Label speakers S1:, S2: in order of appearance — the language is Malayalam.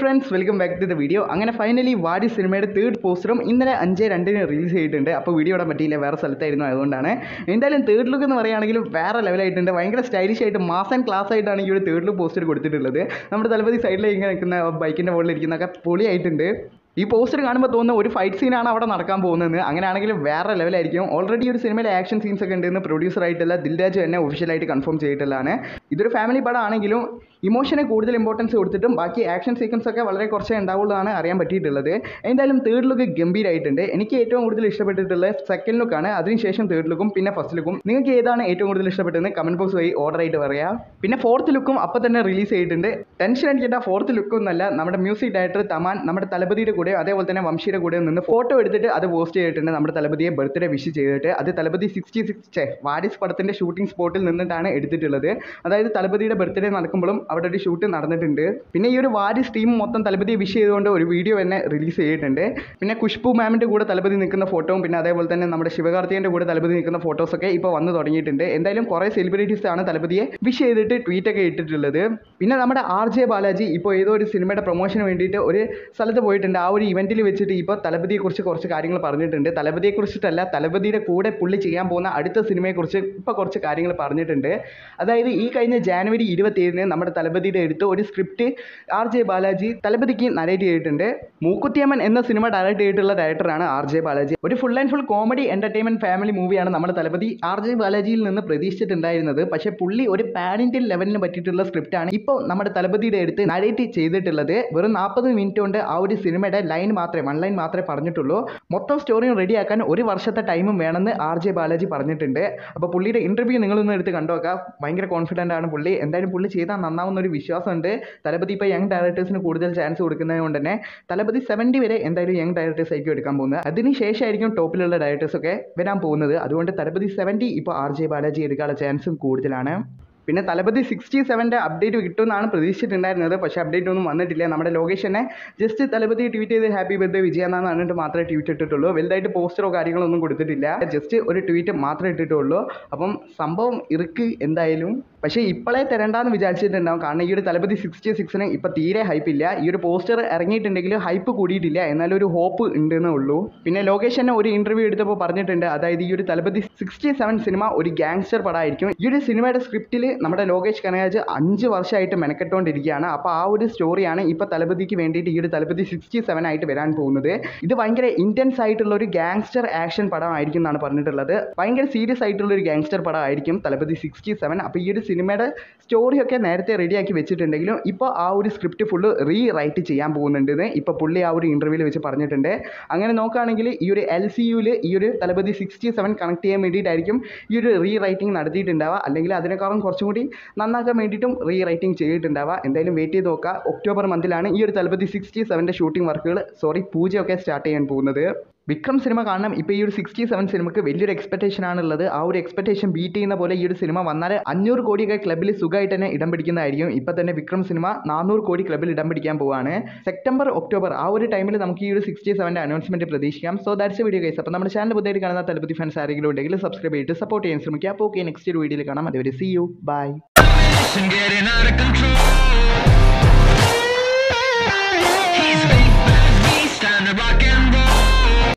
S1: Friends welcome back to the video അങ്ങനെ ഫൈനലി വാടി സിനിമയുടെ തേർഡ് പോസ്റ്ററും ഇന്നലെ അഞ്ച് രണ്ടിന് റിലീസ് ചെയ്തിട്ടുണ്ട് അപ്പോൾ വീഡിയോ ഇടാൻ പറ്റിയില്ല വേറെ സ്ഥലത്തായിരുന്നു അതുകൊണ്ടാണ് എന്തായാലും തേർഡ് ലുക്ക് എന്ന് പറയുകയാണെങ്കിലും വേറെ ലെവലായിട്ടുണ്ട് ഭയങ്കര സ്റ്റൈലിഷ് ആയിട്ട് മാസ് ആൻഡ് ക്ലാസ് ആയിട്ടാണ് ഈ ഒരു തേർഡ് ലുക്ക് പോസ്റ്റർ കൊടുത്തിട്ടുള്ളത് നമ്മുടെ തലപതി സൈഡിൽ ഇങ്ങനെ നിൽക്കുന്ന ബൈക്കിൻ്റെ മുകളിൽ ഇരിക്കുന്നതൊക്കെ പൊളിയായിട്ടുണ്ട് ഈ പോസ്റ്റർ കാണുമ്പോൾ തോന്നുന്ന ഒരു ഫൈറ്റ് സീനാണ് അവിടെ നടക്കാൻ പോകുന്നത് അങ്ങനെയാണെങ്കിൽ വേറെ ലെവലായിരിക്കും ഓൾറെഡി ഒരു സിനിമയിലെ ആക്ഷൻ സീൻസ് ഒക്കെ ഉണ്ടെന്ന് പ്രൊഡ്യൂസർ ആയിട്ടുള്ള ദിൽരാജ് തന്നെ ഒഫീഷ്യലായിട്ട് കൺഫേം ചെയ്തിട്ടുള്ളതാണ് ഇതൊരു ഫാമിലി പടം ആണെങ്കിലും ഇമോഷന് കൂടുതൽ ഇമ്പോർട്ടൻസ് കൊടുത്തിട്ടും ബാക്കി ആക്ഷൻ സീക്വൻസ് ഒക്കെ വളരെ കുറച്ചേ ഉണ്ടാവുള്ളൂ ആണ് അറിയാൻ പറ്റിയിട്ടുള്ളത് എന്തായാലും തേർഡ് ലുക്ക് ഗംഭീരമായിട്ടുണ്ട് എനിക്ക് ഏറ്റവും കൂടുതൽ ഇഷ്ടപ്പെട്ടിട്ടുള്ളത് സെക്കൻഡ് ലുക്കാണ് അതിനുശേഷം തേർഡ് ലുക്കും പിന്നെ ഫസ്റ്റ് ലുക്കും നിങ്ങൾക്ക് ഏതാണ് ഏറ്റവും കൂടുതൽ ഇഷ്ടപ്പെട്ടതെന്ന് കമന്റ് ബോക്സ് വഴി ഓർഡർ ആയിട്ട് പറയാം പിന്നെ ഫോർത്ത് ലുക്കും അപ്പം തന്നെ റിലീസ് ചെയ്തിട്ടുണ്ട് ടെൻഷൻ അടിക്കേണ്ട ഫോർത്ത് ലുക്കും എന്നല്ല നമ്മുടെ മ്യൂസിക് ഡയറക്ടർ തമാൻ നമ്മുടെ തലപതിയുടെ കൂടെ അതേപോലെ തന്നെ വംശിയുടെ കൂടെ നിന്ന് ഫോട്ടോ എടുത്തിട്ട് അത് പോസ്റ്റ് ചെയ്തിട്ടുണ്ട് നമ്മുടെ തലപതിയെ ബർത്ത്ഡേ വിഷ് ചെയ്തിട്ട് അത് തലപതി സിക്സ്റ്റി സിക്സ് വാരിസ് പടത്തിന്റെ ഷൂട്ടിംഗ് സ്പോട്ടിൽ നിന്നിട്ടാണ് എടുത്തിട്ടുള്ളത് അതായത് തലപതിയുടെ ബർത്ത്ഡേ നടക്കുമ്പോഴും അവിടെ ഒരു ഷൂട്ട് നടന്നിട്ടുണ്ട് പിന്നെ ഈ ഒരു വാരിസ് ടീം മൊത്തം തലപതിയെ വിഷ് ചെയ്തുകൊണ്ട് ഒരു വീഡിയോ തന്നെ റിലീസ് ചെയ്തിട്ടുണ്ട് പിന്നെ കുഷ്ബു മാമിന്റെ കൂടെ തലപതി നിൽക്കുന്ന ഫോട്ടോയും പിന്നെ അതേപോലെ തന്നെ നമ്മുടെ ശിവകാർത്തികന്റെ കൂടെ തലപതി നിൽക്കുന്ന ഫോട്ടോസൊക്കെ ഇപ്പോൾ വന്നു തുടങ്ങിയിട്ടുണ്ട് എന്തായാലും കുറേ സെലിബ്രിറ്റീസ് ആണ് തലപതിയെ വിഷ് ചെയ്തിട്ട് ട്വീറ്റ് ഒക്കെ ഇട്ടിട്ടുള്ളത് പിന്നെ നമ്മുടെ ആർ ജെ ബാലാജി ഇപ്പോൾ ഏതോ ഒരു സിനിമയുടെ പ്രൊമോഷന് വേണ്ടിയിട്ട് ഒരു സ്ഥലത്ത് പോയിട്ടുണ്ട് ആ ഒരു ഇവന്റിൽ വെച്ചിട്ട് ഇപ്പോൾ തലപതിയെക്കുറിച്ച് കുറച്ച് കാര്യങ്ങൾ പറഞ്ഞിട്ടുണ്ട് തലപതിയെക്കുറിച്ചിട്ടല്ല തലപതിയുടെ കൂടെ പുള്ളി ചെയ്യാൻ പോകുന്ന അടുത്ത സിനിമയെക്കുറിച്ച് ഇപ്പോൾ കുറച്ച് കാര്യങ്ങൾ പറഞ്ഞിട്ടുണ്ട് അതായത് ഈ കഴിഞ്ഞ ജാനുവരി ഇരുപത്തിയേഴിന് നമ്മുടെ തലപതിയുടെ അടുത്ത് ഒരു സ്ക്രിപ്റ്റ് ആർ ജെ ബാലാജി തലപതിക്ക് നരേറ്റ് ചെയ്തിട്ടുണ്ട് മൂക്കുത്തിയമ്മൻ എന്ന സിനിമ ഡയറക്റ്റ് ചെയ്തിട്ടുള്ള ഡയറക്ടറാണ് ആർ ജെ ബാലാജി ഒരു full and full comedy entertainment family മൂവിയാണ് നമ്മുടെ തലപതി ആർ ജെ ബാലാജിയിൽ നിന്ന് പ്രതീക്ഷിച്ചിട്ടുണ്ടായിരുന്നത് പക്ഷേ പുള്ളി ഒരു പാൻ ഇന്ത്യൻ ലെവലിന് പറ്റിയിട്ടുള്ള സ്ക്രിപ്റ്റാണ് ഇപ്പോൾ നമ്മുടെ തലപതിയുടെ അടുത്ത് നരേറ്റ് ചെയ്തിട്ടുള്ളത് വെറും നാൽപ്പത് മിനിറ്റ് കൊണ്ട് ആ ഒരു സിനിമയുടെ ലൈൻ മാത്രമേ വൺ ലൈൻ മാത്രമേ പറഞ്ഞിട്ടുള്ളൂ മൊത്തം സ്റ്റോറിയും റെഡിയാക്കാൻ ഒരു വർഷത്തെ ടൈമും വേണമെന്ന് ആർ ജെ ബാലാജി പറഞ്ഞിട്ടുണ്ട് അപ്പോൾ പുള്ളിയുടെ ഇന്റർവ്യൂ നിങ്ങളൊന്ന് എടുത്ത് കണ്ടുനോക്കാം ഭയങ്കര കോൺഫിഡൻ്റ് ആണ് പുള്ളി എന്തായാലും പുള്ളി ചെയ്താൽ നന്നാവുന്ന ഒരു വിശ്വാസമുണ്ട് തലപതി ഇപ്പോൾ യങ് ഡയറക്ടേഴ്സിന് കൂടുതൽ ചാൻസ് കൊടുക്കുന്നത് കൊണ്ട് തന്നെ തലപതി സെവൻറ്റി വരെ എന്തായാലും യങ് ഡയറക്ടേഴ്സ് ആയിരിക്കും എടുക്കാൻ പോകുന്നത് അതിന് ശേഷമായിരിക്കും ടോപ്പിലുള്ള ഡയറക്ടേഴ്സ് ഒക്കെ വരാൻ പോകുന്നത് അതുകൊണ്ട് തലപതി സെവൻറ്റി ഇപ്പോൾ ആർ ജെ ബാലാജി എടുക്കാനുള്ള ചാൻസും കൂടുതലാണ് പിന്നെ തലപതി സിക്സ്റ്റി സെവൻ്റെ അപ്ഡേറ്റ് കിട്ടുമെന്നാണ് പ്രതീക്ഷിച്ചിട്ടുണ്ടായിരുന്നത് പക്ഷേ അപ്ഡേറ്റ് ഒന്നും വന്നിട്ടില്ല നമ്മുടെ ലോകേഷ് തന്നെ ജസ്റ്റ് തലപതി ട്വീറ്റ് ചെയ്ത് ഹാപ്പി ബർത്ത്ഡേ വിജയ എന്നാണ് പറഞ്ഞിട്ട് മാത്രമേ ട്വീറ്റ് ഇട്ടിട്ടുള്ളൂ വലുതായിട്ട് പോസ്റ്ററോ കാര്യങ്ങളോ ഒന്നും കൊടുത്തിട്ടില്ല ജസ്റ്റ് ഒരു ട്വീറ്റ് മാത്രമേ ഇട്ടിട്ടുള്ളൂ അപ്പം സംഭവം ഇറുക്ക് എന്തായാലും പക്ഷേ ഇപ്പോഴേ തരണ്ടെന്ന് വിചാരിച്ചിട്ടുണ്ടാവും കാരണം ഈ ഒരു തലപതി സിക്സ്റ്റി സിക്സിന് ഇപ്പം തീരെ ഹൈപ്പ് ഇല്ല ഈ ഒരു പോസ്റ്റർ ഇറങ്ങിയിട്ടുണ്ടെങ്കിൽ ഹൈപ്പ് കൂടിയിട്ടില്ല എന്നാലും ഒരു ഹോപ്പ് ഉണ്ടെന്നേ ഉള്ളൂ പിന്നെ ലോകേഷ് തന്നെ ഒരു ഇന്റർവ്യൂ എടുത്തപ്പോൾ പറഞ്ഞിട്ടുണ്ട് അതായത് ഈ ഒരു തലപതി സിക്സ്റ്റി സെവൻ സിനിമ ഒരു ഗാങ്സ്റ്റർ പടമായിരിക്കും ഈ ഒരു സിനിമയുടെ സ്ക്രിപ്റ്റിൽ നമ്മുടെ ലോകേഷ് കനകരാജ് അഞ്ച് വർഷമായിട്ട് മെനക്കെട്ടുകൊണ്ടിരിക്കുകയാണ് അപ്പോൾ ആ ഒരു സ്റ്റോറിയാണ് ഇപ്പോൾ തലപതിക്ക് വേണ്ടിയിട്ട് ഈ ഒരു തലപതി സിക്സ്റ്റി സെവൻ ആയിട്ട് വരാൻ പോകുന്നത് ഇത് ഭയങ്കര ഇൻറ്റൻസ് ആയിട്ടുള്ള ഒരു ഗാങ്സ്റ്റർ ആക്ഷൻ പടമായിരിക്കും എന്നാണ് പറഞ്ഞിട്ടുള്ളത് ഭയങ്കര സീരിയസ് ആയിട്ടുള്ള ഒരു ഗാങ്സ്റ്റർ പടമായിരിക്കും തലപതി സിക്സ്റ്റി സെവൻ അപ്പോൾ ഈ ഒരു സിനിമയുടെ സ്റ്റോറിയൊക്കെ നേരത്തെ റെഡിയാക്കി വെച്ചിട്ടുണ്ടെങ്കിലും ഇപ്പോൾ ആ ഒരു സ്ക്രിപ്റ്റ് ഫുള്ള് റീ റൈറ്റ് ചെയ്യാൻ പോകുന്നുണ്ടെന്ന് ഇപ്പോൾ പുള്ളി ആ ഒരു ഇൻ്റർവ്യൂവിൽ വെച്ച് പറഞ്ഞിട്ടുണ്ട് അങ്ങനെ നോക്കുകയാണെങ്കിൽ ഈ ഒരു എൽ സി യുവിൽ ഈ ഒരു തലപതി സിക്സ്റ്റി സെവൻ കണക്ട് ചെയ്യാൻ വേണ്ടിയിട്ടായിരിക്കും ഈ ഒരു റീ റൈറ്റിംഗ് നടത്തിയിട്ടുണ്ടാവുക അല്ലെങ്കിൽ അതിനേക്കാളും കുറച്ചും കൂടി നന്നാക്കാൻ വേണ്ടിയിട്ടും റീ റൈറ്റിംഗ് ചെയ്തിട്ടുണ്ടാവുക എന്തായാലും വെയിറ്റ് ചെയ്ത് നോക്കുക ഒക്ടോബർ മന്തിലാണ് ഈ ഒരു തലപതി സിക്സ്റ്റി സെവൻ്റെ ഷൂട്ടിംഗ് വർക്കുകൾ സോറി പൂജയൊക്കെ സ്റ്റാർട്ട് ചെയ്യാൻ പോകുന്നത് വിക്രം സിനിമ കാണണം ഇപ്പോൾ ഈ ഒരു സിക്സ്റ്റി സെവൻ സിനിമയ്ക്ക് വലിയൊരു എക്സ്പെക്ടേഷൻ ആണുള്ളത് ആ ഒരു എക്സ്പെക്ടേഷൻ ബീറ്റ് ചെയ്യുന്ന പോലെ ഈ ഒരു സിനിമ വന്നാൽ അഞ്ഞൂറ് കോടിയൊക്കെ ക്ലബിൽ സുഖമായിട്ട് തന്നെ ഇടം പിടിക്കുന്നതായിരിക്കും ഇപ്പോൾ തന്നെ വിക്രം സിനിമ നാനൂറ് കോടി ക്ലബിൽ ഇടം പിടിക്കാൻ പോവാണ് സെപ്റ്റംബർ ഒക്ടോബർ ആ ഒരു ടൈമിൽ നമുക്ക് ഈ ഒരു സിക്സ്റ്റി സെവൻ്റെ അനൗൺസ്മെൻറ്റ് പ്രതീക്ഷിക്കാം സോ ദാറ്റ്സ് വീഡിയോ ഗൈസ് അപ്പോൾ നമ്മുടെ ചാനൽ പുതിയതായിട്ട് കാണുന്ന തലപതി ഫാൻസ് ആരെങ്കിലും ഉണ്ടെങ്കിൽ സബ്സ്ക്രൈബ് ചെയ്തിട്ട് സപ്പോർട്ട് ചെയ്യാൻ ശ്രമിക്കുക അപ്പോൾ ഓക്കെ നെക്സ്റ്റ് ഒരു വീഡിയോയിൽ കാണാം അതുവരെ see you bye
S2: and getting out of control.